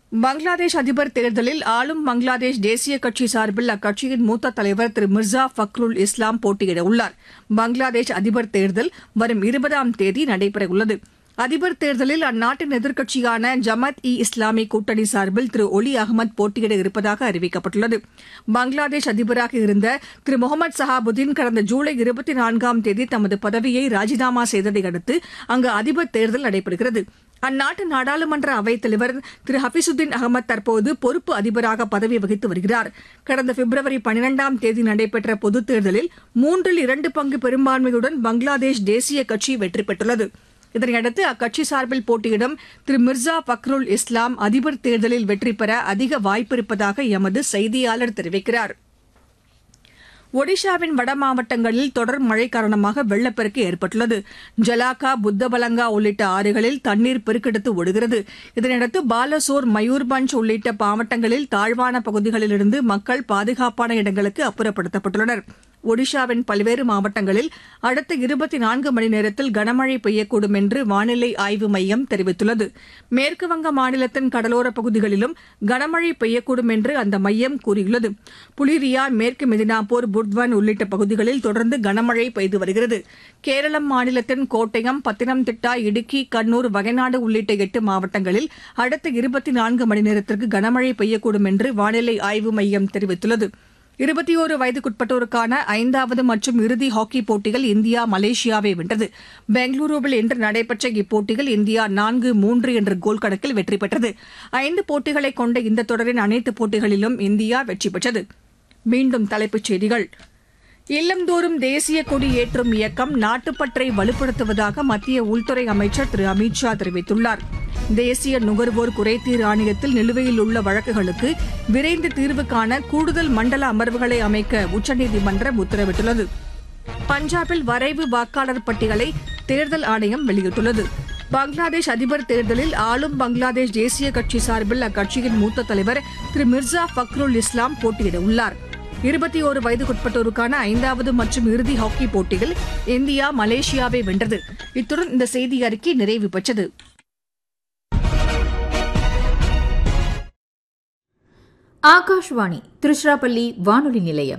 பங்களாதேஷ் அதிபர் தேர்தலில் ஆளும் பங்களாதேஷ் தேசிய கட்சி சார்பில் அக்கட்சியின் மூத்த தலைவர் திரு மிர்சா ஃபக்ருல் இஸ்லாம் போட்டியிட உள்ளார் பங்களாதேஷ் அதிபர் தேர்தல் வரும் இருபதாம் தேதி நடைபெறவுள்ளது அதிபர் தேர்தலில் அந்நாட்டின் எதிர்க்கட்சியான ஜமாத் இ இஸ்லாமி கூட்டணி சார்பில் திரு ஒலி அகமது போட்டியிட இருப்பதாக அறிவிக்கப்பட்டுள்ளது பங்களாதேஷ் அதிபராக இருந்த திரு முகமது சஹாபுதீன் கடந்த ஜூலை இருபத்தி நான்காம் தேதி தமது பதவியை ராஜினாமா செய்ததை அடுத்து அங்கு அதிபர் தேர்தல் நடைபெறுகிறது அந்நாட்டு நாடாளுமன்ற அவைத் தலைவர் திரு ஹபீசுதீன் அகமது தற்போது பொறுப்பு அதிபராக பதவி வகித்து வருகிறார் கடந்த பிப்ரவரி பனிரெண்டாம் தேதி நடைபெற்ற பொதுத் தேர்தலில் மூன்றில் இரண்டு பங்கு பெரும்பான்மையுடன் பங்களாதேஷ் தேசிய கட்சி வெற்றி பெற்றுள்ளது இதனையடுத்து அக்கட்சி சார்பில் போட்டியிடும் திரு மிர்சா ஃபக்ருல் இஸ்லாம் அதிபர் தேர்தலில் வெற்றி பெற அதிக வாய்ப்பிருப்பதாக எமது செய்தியாளர் தெரிவிக்கிறார் ஒடிஷாவின் வட மாவட்டங்களில் தொடர் மழை காரணமாக வெள்ளப்பெருக்கு ஏற்பட்டுள்ளது ஜலாக்கா புத்தபலங்கா உள்ளிட்ட ஆறுகளில் தண்ணீர் பெருக்கெடுத்து ஓடுகிறது இதனையடுத்து பாலசோர் மயூர்பஞ்ச் உள்ளிட்ட மாவட்டங்களில் தாழ்வான பகுதிகளிலிருந்து மக்கள் பாதுகாப்பான இடங்களுக்கு அப்புறப்படுத்தப்பட்டுள்ளனர் ஒடிஷாவின் பல்வேறு மாவட்டங்களில் அடுத்த இருபத்தி நான்கு மணி நேரத்தில் கனமழை பெய்யக்கூடும் என்று வானிலை ஆய்வு மையம் தெரிவித்துள்ளது மேற்குவங்க மாநிலத்தின் கடலோரப் பகுதிகளிலும் கனமழை பெய்யக்கூடும் என்று அந்த மையம் கூறியுள்ளது புலிரியா மேற்கு மெதினாப்பூர் புர்த்வன் உள்ளிட்ட பகுதிகளில் தொடர்ந்து கனமழை பெய்து வருகிறது கேரளம் மாநிலத்தின் கோட்டயம் பத்தினம்திட்டா இடுக்கி கண்ணூர் வயநாடு உள்ளிட்ட எட்டு மாவட்டங்களில் அடுத்த இருபத்தி நான்கு மணி நேரத்திற்கு கனமழை பெய்யக்கூடும் என்று வானிலை ஆய்வு மையம் தெரிவித்துள்ளது இருபத்தி ஓரு வயதுக்குட்பட்டோருக்கான ஐந்தாவது மற்றும் இறுதி ஹாக்கி போட்டியில் இந்தியா மலேசியாவை வென்றது பெங்களூருவில் இன்று நடைபெற்ற இப்போட்டியில் இந்தியா நான்கு மூன்று என்ற கோல் கணக்கில் வெற்றி பெற்றது ஐந்து போட்டிகளை கொண்ட இந்த தொடரின் அனைத்து போட்டிகளிலும் இந்தியா வெற்றி பெற்றது மீண்டும் தலைப்புச் செய்திகள் இல்லந்தோறும் தேசிய கொடி ஏற்றும் இயக்கம் நாட்டுப்பற்றை வலுப்படுத்துவதாக மத்திய உள்துறை அமைச்சர் திரு அமித் ஷா தெரிவித்துள்ளார் தேசிய நுகர்வோர் குறைதீர் ஆணையத்தில் நிலுவையில் உள்ள வழக்குகளுக்கு விரைந்து தீர்வு காண கூடுதல் மண்டல அமர்வுகளை அமைக்க உச்சநீதிமன்றம் உத்தரவிட்டுள்ளது பஞ்சாபில் வரைவு வாக்காளர் பட்டியலை தேர்தல் ஆணையம் வெளியிட்டுள்ளது பங்களாதேஷ் அதிபர் தேர்தலில் ஆளும் பங்களாதேஷ் தேசிய கட்சி சார்பில் அக்கட்சியின் மூத்த தலைவர் திரு மிர்சா ஃபக்ருல் இஸ்லாம் போட்டியிட உள்ளார் இருபத்தி ஓரு வயதுக்குட்பட்டோருக்கான ஐந்தாவது மற்றும் இறுதி ஹாக்கி போட்டியில் இந்தியா மலேசியாவை வென்றது இத்துடன் இந்த செய்தி அறிக்கை நிறைவு பெற்றது ஆகாஷ்வாணி திருச்சிராப்பள்ளி வானொலி நிலையம்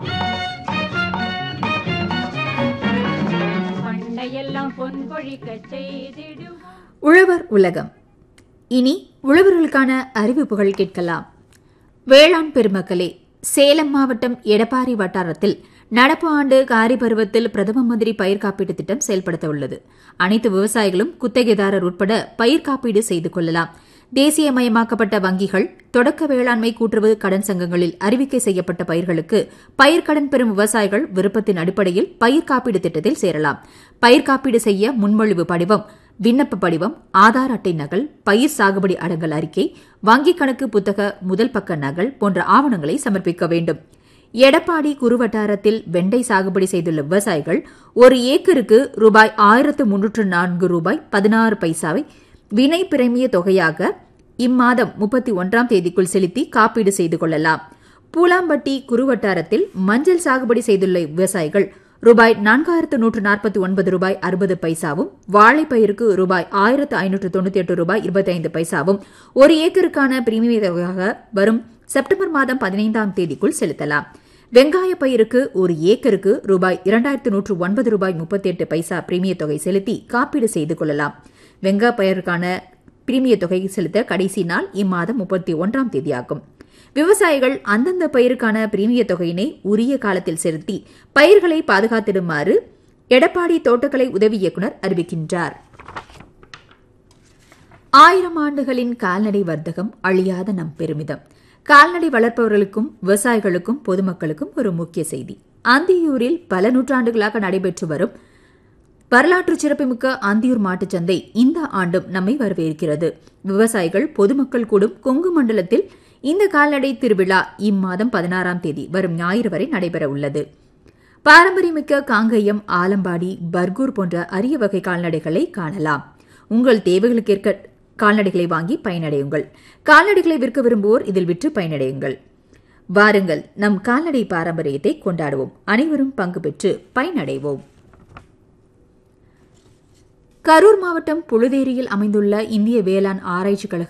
பண்டையெல்லாம் பொன் கொழிக்க செய்திடுவோம் உழவர் உலகம் இனி உழவர்களுக்கான அறிவிப்புகள் கேட்கலாம் வேளாண் பெருமக்களே சேலம் மாவட்டம் எடப்பாடி வட்டாரத்தில் நடப்பு ஆண்டு காரி பருவத்தில் பிரதம மந்திரி பயிர் காப்பீட்டு திட்டம் செயல்படுத்த உள்ளது அனைத்து விவசாயிகளும் குத்தகைதாரர் உட்பட பயிர் காப்பீடு செய்து கொள்ளலாம் தேசியமயமாக்கப்பட்ட வங்கிகள் தொடக்க வேளாண்மை கூட்டுறவு கடன் சங்கங்களில் அறிவிக்கை செய்யப்பட்ட பயிர்களுக்கு பயிர்க்கடன் பெறும் விவசாயிகள் விருப்பத்தின் அடிப்படையில் பயிர் காப்பீடு திட்டத்தில் சேரலாம் பயிர் காப்பீடு செய்ய முன்மொழிவு படிவம் விண்ணப்ப படிவம் ஆதார் அட்டை நகல் பயிர் சாகுபடி அடங்கல் அறிக்கை வங்கிக் கணக்கு புத்தக முதல் பக்க நகல் போன்ற ஆவணங்களை சமர்ப்பிக்க வேண்டும் எடப்பாடி குறுவட்டாரத்தில் வெண்டை சாகுபடி செய்துள்ள விவசாயிகள் ஒரு ஏக்கருக்கு ரூபாய் ஆயிரத்து முன்னூற்று நான்கு ரூபாய் பதினாறு பைசாவை வினை பிரமிய தொகையாக இம்மாதம் முப்பத்தி ஒன்றாம் தேதிக்குள் செலுத்தி காப்பீடு செய்து கொள்ளலாம் பூலாம்பட்டி குறுவட்டாரத்தில் மஞ்சள் சாகுபடி செய்துள்ள விவசாயிகள் ரூபாய் நான்காயிரத்து நூற்று நாற்பத்தி ஒன்பது ரூபாய் அறுபது பைசாவும் வாழைப்பயிருக்கு ரூபாய் ஆயிரத்து ஐநூற்று தொண்ணூத்தி எட்டு ரூபாய் இருபத்தைந்து பைசாவும் ஒரு ஏக்கருக்கான பிரீமிய தொகையாக வரும் செப்டம்பர் மாதம் பதினைந்தாம் தேதிக்குள் செலுத்தலாம் வெங்காய பயிருக்கு ஒரு ஏக்கருக்கு ரூபாய் இரண்டாயிரத்து நூற்று ஒன்பது ரூபாய் முப்பத்தி எட்டு பைசா பிரீமிய தொகை செலுத்தி காப்பீடு செய்து கொள்ளலாம் வெங்காய பயிருக்கான பிரீமிய தொகை செலுத்த கடைசி நாள் இம்மாதம் முப்பத்தி ஒன்றாம் தேதியாகும் விவசாயிகள் அந்தந்த பயிருக்கான பிரீமிய தொகையினை உரிய காலத்தில் செலுத்தி பயிர்களை பாதுகாத்திடுமாறு எடப்பாடி தோட்டக்கலை உதவி இயக்குநர் அறிவிக்கின்றார் ஆயிரம் ஆண்டுகளின் கால்நடை வர்த்தகம் அழியாத நம் பெருமிதம் கால்நடை வளர்ப்பவர்களுக்கும் விவசாயிகளுக்கும் பொதுமக்களுக்கும் ஒரு முக்கிய செய்தி அந்தியூரில் பல நூற்றாண்டுகளாக நடைபெற்று வரும் வரலாற்று சிறப்புமிக்க அந்தியூர் மாட்டுச் சந்தை இந்த ஆண்டும் நம்மை வரவேற்கிறது விவசாயிகள் பொதுமக்கள் கூடும் கொங்கு மண்டலத்தில் இந்த கால்நடை திருவிழா இம்மாதம் பதினாறாம் தேதி வரும் ஞாயிறு வரை நடைபெற உள்ளது பாரம்பரியமிக்க காங்கயம் ஆலம்பாடி பர்கூர் போன்ற அரிய வகை கால்நடைகளை காணலாம் உங்கள் தேவைகளுக்கேற்க கால்நடைகளை வாங்கி பயனடையுங்கள் கால்நடைகளை விற்க விரும்புவோர் இதில் விற்று பயனடையுங்கள் வாருங்கள் நம் கால்நடை பாரம்பரியத்தை கொண்டாடுவோம் அனைவரும் பங்கு பெற்று பயனடைவோம் கரூர் மாவட்டம் புழுதேரியில் அமைந்துள்ள இந்திய வேளாண் ஆராய்ச்சி கழக